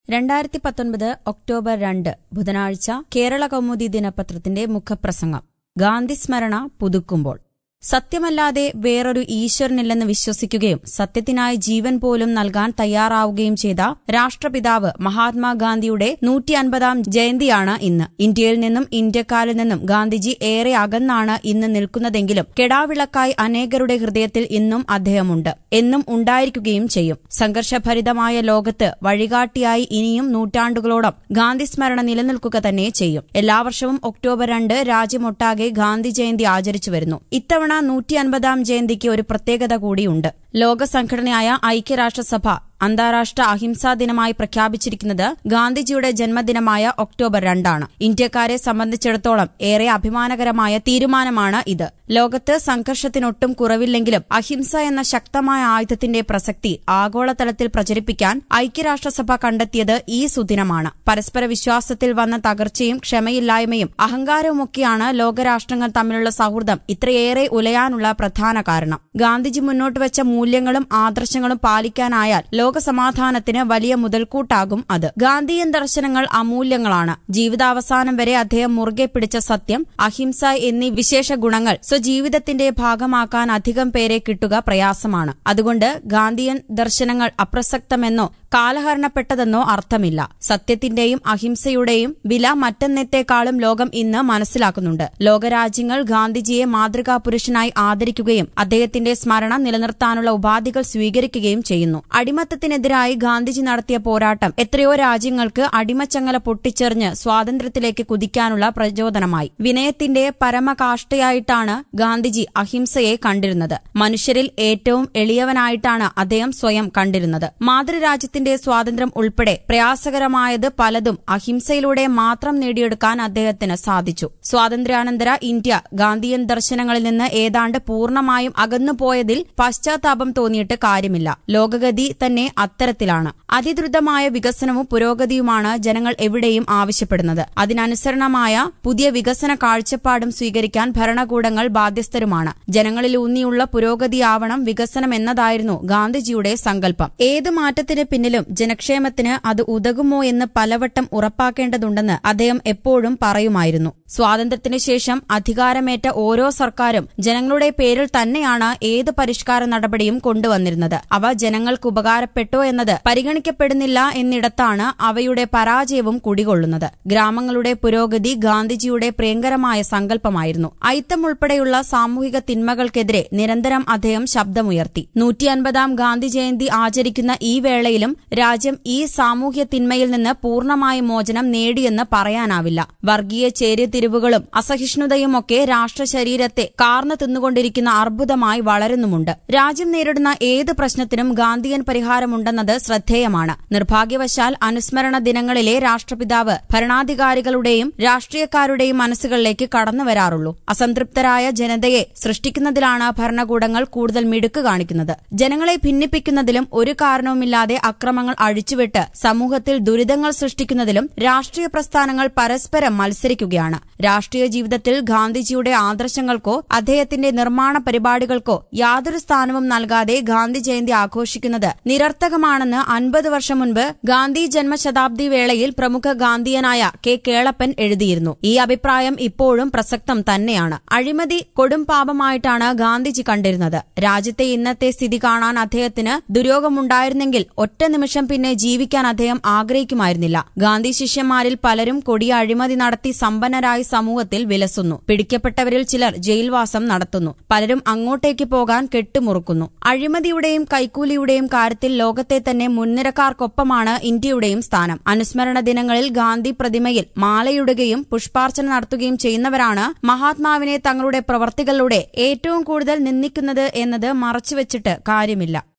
രണ്ടായിരത്തി പത്തൊൻപത് ഒക്ടോബർ രണ്ട് ബുധനാഴ്ച കേരള കൗമുദി ദിനപത്രത്തിന്റെ മുഖപ്രസംഗം ഗാന്ധി സ്മരണ പുതുക്കുമ്പോൾ സത്യമല്ലാതെ വേറൊരു ഈശ്വരനില്ലെന്ന് വിശ്വസിക്കുകയും സത്യത്തിനായി ജീവൻ പോലും നൽകാൻ തയ്യാറാവുകയും ചെയ്ത രാഷ്ട്രപിതാവ് മഹാത്മാഗാന്ധിയുടെ നൂറ്റി അൻപതാം ജയന്തിയാണ് ഇന്ന് ഇന്ത്യയിൽ നിന്നും ഇന്ത്യക്കാരിൽ നിന്നും ഗാന്ധിജി ഏറെ അകന്നാണ് ഇന്ന് നിൽക്കുന്നതെങ്കിലും കെടാവിളക്കായി അനേകരുടെ ഹൃദയത്തിൽ ഇന്നും അദ്ദേഹമുണ്ട് എന്നും ഉണ്ടായിരിക്കുകയും ചെയ്യും സംഘർഷഭരിതമായ ലോകത്ത് വഴികാട്ടിയായി ഇനിയും നൂറ്റാണ്ടുകളോളം ഗാന്ധി സ്മരണ നിലനിൽക്കുക തന്നെ ചെയ്യും എല്ലാ വർഷവും ഒക്ടോബർ രണ്ട് രാജ്യമൊട്ടാകെ ഗാന്ധി ജയന്തി ആചരിച്ചു വരുന്നു ഇത്തവണ നൂറ്റി അൻപതാം ജയന്തിക്ക് ഒരു പ്രത്യേകത കൂടിയുണ്ട് ലോക സംഘടനയായ ഐക്യരാഷ്ട്രസഭ അന്താരാഷ്ട്ര അഹിംസാ ദിനമായി പ്രഖ്യാപിച്ചിരിക്കുന്നത് ഗാന്ധിജിയുടെ ജന്മദിനമായ ഒക്ടോബർ രണ്ടാണ് ഇന്ത്യക്കാരെ സംബന്ധിച്ചിടത്തോളം ഏറെ അഭിമാനകരമായ തീരുമാനമാണ് ഇത് ലോകത്ത് സംഘർഷത്തിനൊട്ടും കുറവില്ലെങ്കിലും അഹിംസ എന്ന ശക്തമായ ആയുധത്തിന്റെ പ്രസക്തി ആഗോളതലത്തിൽ പ്രചരിപ്പിക്കാൻ ഐക്യരാഷ്ട്രസഭ കണ്ടെത്തിയത് ഈ സുദിനമാണ് പരസ്പര വിശ്വാസത്തിൽ വന്ന തകർച്ചയും ക്ഷമയില്ലായ്മയും അഹങ്കാരവുമൊക്കെയാണ് ലോകരാഷ്ട്രങ്ങൾ തമ്മിലുള്ള സൗഹൃദം ഇത്രയേറെ ഉലയാനുള്ള പ്രധാന കാരണം ഗാന്ധിജി മുന്നോട്ട് വെച്ച മൂല്യങ്ങളും ആദർശങ്ങളും പാലിക്കാനായാൽ ലോകസമാധാനത്തിന് വലിയ മുതൽക്കൂട്ടാകും അത് ഗാന്ധിയൻ ദർശനങ്ങൾ അമൂല്യങ്ങളാണ് ജീവിതാവസാനം വരെ അദ്ദേഹം മുറുകെ പിടിച്ച സത്യം അഹിംസ എന്നീ വിശേഷ ഗുണങ്ങൾ സ്വജീവിതത്തിന്റെ ഭാഗമാക്കാൻ അധികം പേരെ കിട്ടുക പ്രയാസമാണ് അതുകൊണ്ട് ഗാന്ധിയൻ ദർശനങ്ങൾ അപ്രസക്തമെന്നോ കാലഹരണപ്പെട്ടതെന്നോ അർത്ഥമില്ല സത്യത്തിന്റെയും അഹിംസയുടെയും വില മറ്റെന്നത്തേക്കാളും ലോകം ഇന്ന് മനസ്സിലാക്കുന്നുണ്ട് ലോകരാജ്യങ്ങൾ ഗാന്ധിജിയെ മാതൃകാ പുരുഷനായി ആദരിക്കുകയും അദ്ദേഹത്തിന്റെ സ്മരണ നിലനിർത്താനുള്ള ഉപാധികൾ സ്വീകരിക്കുകയും ചെയ്യുന്നു അടിമത്തത്തിനെതിരായി ഗാന്ധിജി നടത്തിയ പോരാട്ടം എത്രയോ രാജ്യങ്ങൾക്ക് അടിമച്ചങ്ങല പൊട്ടിച്ചെറിഞ്ഞ് സ്വാതന്ത്ര്യത്തിലേക്ക് കുതിക്കാനുള്ള പ്രചോദനമായി വിനയത്തിന്റെ പരമകാഷ്ഠയായിട്ടാണ് ഗാന്ധിജി അഹിംസയെ കണ്ടിരുന്നത് മനുഷ്യരിൽ ഏറ്റവും എളിയവനായിട്ടാണ് അദ്ദേഹം സ്വയം കണ്ടിരുന്നത് മാതൃരാജ്യത്തിന്റെ സ്വാതന്ത്ര്യം ഉൾപ്പെടെ പ്രയാസകരമായത് പലതും അഹിംസയിലൂടെ മാത്രം നേടിയെടുക്കാൻ അദ്ദേഹത്തിന് സാധിച്ചു സ്വാതന്ത്ര്യാനന്തര ഇന്ത്യ ഗാന്ധിയൻ ദർശനങ്ങളിൽ നിന്ന് ഏതാണ്ട് പൂർണ്ണമായും അകന്നുപോയതിൽ പശ്ചാത്താപം തോന്നിയിട്ട് കാര്യമില്ല ലോകഗതി തന്നെ അത്തരത്തിലാണ് അതിദ്രുതമായ വികസനവും പുരോഗതിയുമാണ് ജനങ്ങൾ എവിടെയും ആവശ്യപ്പെടുന്നത് അതിനനുസരണമായ പുതിയ വികസന കാഴ്ചപ്പാടും സ്വീകരിക്കാൻ ഭരണകൂടങ്ങൾ ബാധ്യസ്ഥരുമാണ് ജനങ്ങളിൽ ഊന്നിയുള്ള പുരോഗതിയാവണം വികസനം എന്നതായിരുന്നു ഗാന്ധിജിയുടെ സങ്കല്പം ഏത് മാറ്റത്തിന് പിന്നിലും ജനക്ഷേമത്തിന് അത് ഉതകുമോ എന്ന് പലവട്ടം ഉറപ്പാക്കേണ്ടതുണ്ടെന്ന് അദ്ദേഹം എപ്പോഴും പറയുമായിരുന്നു സ്വാതന്ത്ര്യത്തിന് ശേഷം അധികാരമേറ്റ ഓരോ സർക്കാരും ജനങ്ങളുടെ പേരിൽ തന്നെയാണ് ഏത് പരിഷ്കാര നടപടിയും കൊണ്ടുവന്നിരുന്നത് അവ ജനങ്ങൾക്ക് ഉപകാരപ്പെട്ടോ എന്നത് പരിഗണിക്കപ്പെടുന്നില്ല എന്നിടത്താണ് അവയുടെ പരാജയവും കുടികൊള്ളുന്നത് ഗ്രാമങ്ങളുടെ പുരോഗതി ഗാന്ധിജിയുടെ പ്രിയങ്കരമായ സങ്കല്പമായിരുന്നു അയിത്തം ഉൾപ്പെടെയുള്ള സാമൂഹിക തിന്മകൾക്കെതിരെ നിരന്തരം അദ്ദേഹം ശബ്ദമുയർത്തി നൂറ്റി അൻപതാം ഗാന്ധി ജയന്തി ആചരിക്കുന്ന ഈ വേളയിലും രാജ്യം ഈ സാമൂഹ്യ തിന്മയിൽ നിന്ന് പൂർണ്ണമായ മോചനം നേടിയെന്ന് പറയാനാവില്ല വർഗീയ ചേരിതിരിവുകളും അസഹിഷ്ണുതയുമൊക്കെ രാഷ്ട്ര ശരീരത്തെ കാർന്നു തിന്നുകൊണ്ടിരിക്കുന്ന അർബുദമായി വളരുന്നുമുണ്ട് രാജ്യം നേരിടുന്ന ഏത് പ്രശ്നത്തിനും ഗാന്ധിയൻ പരിഹാരമുണ്ടെന്നത് ശ്രദ്ധേയമാണ് നിർഭാഗ്യവശാൽ അനുസ്മരണ ദിനങ്ങളിലെ രാഷ്ട്രപിതാവ് ഭരണാധികാരികളുടെയും രാഷ്ട്രീയക്കാരുടെയും മനസ്സുകളിലേക്ക് കടന്നു വരാറുള്ളൂ അസംതൃപ്തരായ ജനതയെ സൃഷ്ടിക്കുന്നതിലാണ് ഭരണകൂടങ്ങൾ കൂടുതൽ മിടുക്ക് കാണിക്കുന്നത് ജനങ്ങളെ ഭിന്നിപ്പിക്കുന്നതിലും ഒരു കാരണവുമില്ലാതെ അക്രമങ്ങൾ അഴിച്ചുവിട്ട് സമൂഹത്തിൽ ദുരിതങ്ങൾ സൃഷ്ടിക്കുന്നതിലും രാഷ്ട്രീയ പ്രസ്ഥാനങ്ങൾ പരസ്പരം മത്സരിക്കുകയാണ് രാഷ്ട്രീയ ജീവിതത്തിൽ ഗാന്ധിജിയുടെ ആദർശങ്ങൾക്കോ അദ്ദേഹത്തിന്റെ നിർമ്മാണ പരിപാടികൾക്കോ യാതൊരു സ്ഥാനവും നൽകാതെ ഗാന്ധി ജയന്തി ആഘോഷിക്കുന്നത് നിരർത്ഥകമാണെന്ന് അൻപത് വർഷം മുൻപ് ഗാന്ധി ജന്മശതാബ്ദി വേളയിൽ പ്രമുഖ ഗാന്ധിയനായ കെ കേളപ്പൻ എഴുതിയിരുന്നു ഈ അഭിപ്രായം ഇപ്പോഴും പ്രസക്തം തന്നെയാണ് അഴിമതി കൊടും പാപമായിട്ടാണ് ഗാന്ധിജി കണ്ടിരുന്നത് രാജ്യത്തെ ഇന്നത്തെ സ്ഥിതി കാണാൻ അദ്ദേഹത്തിന് ദുര്യോഗമുണ്ടായിരുന്നെങ്കിൽ ഒറ്റ നിമിഷം പിന്നെ ജീവിക്കാൻ അദ്ദേഹം ആഗ്രഹിക്കുമായിരുന്നില്ല ഗാന്ധി ശിഷ്യന്മാരിൽ പലരും കൊടിയ അഴിമതി നടത്തി സമ്പന്നരായി സമൂഹത്തിൽ വിലസുന്നു പിടിക്കപ്പെട്ടവരിൽ ചിലർ ജയിൽവാസം നടത്തുന്നു പലരും അങ്ങോട്ടേക്ക് പോകാൻ കെട്ടുമുറുക്കുന്നു അഴിമതിയുടെയും കൈക്കൂലിയുടെയും കാര്യത്തിൽ ലോകത്തെ തന്നെ മുൻനിരക്കാർക്കൊപ്പമാണ് ഇന്ത്യയുടെയും സ്ഥാനം അനുസ്മരണ ദിനങ്ങളിൽ ഗാന്ധി പ്രതിമയിൽ മാലയിടുകയും പുഷ്പാർച്ചന നടത്തുകയും ചെയ്യുന്നവരാണ് മഹാത്മാവിനെ തങ്ങളുടെ പ്രവർത്തികളിലൂടെ ഏറ്റവും കൂടുതൽ നിന്ദിക്കുന്നത് എന്നത് മറച്ചുവെച്ചിട്ട് കാര്യമില്ല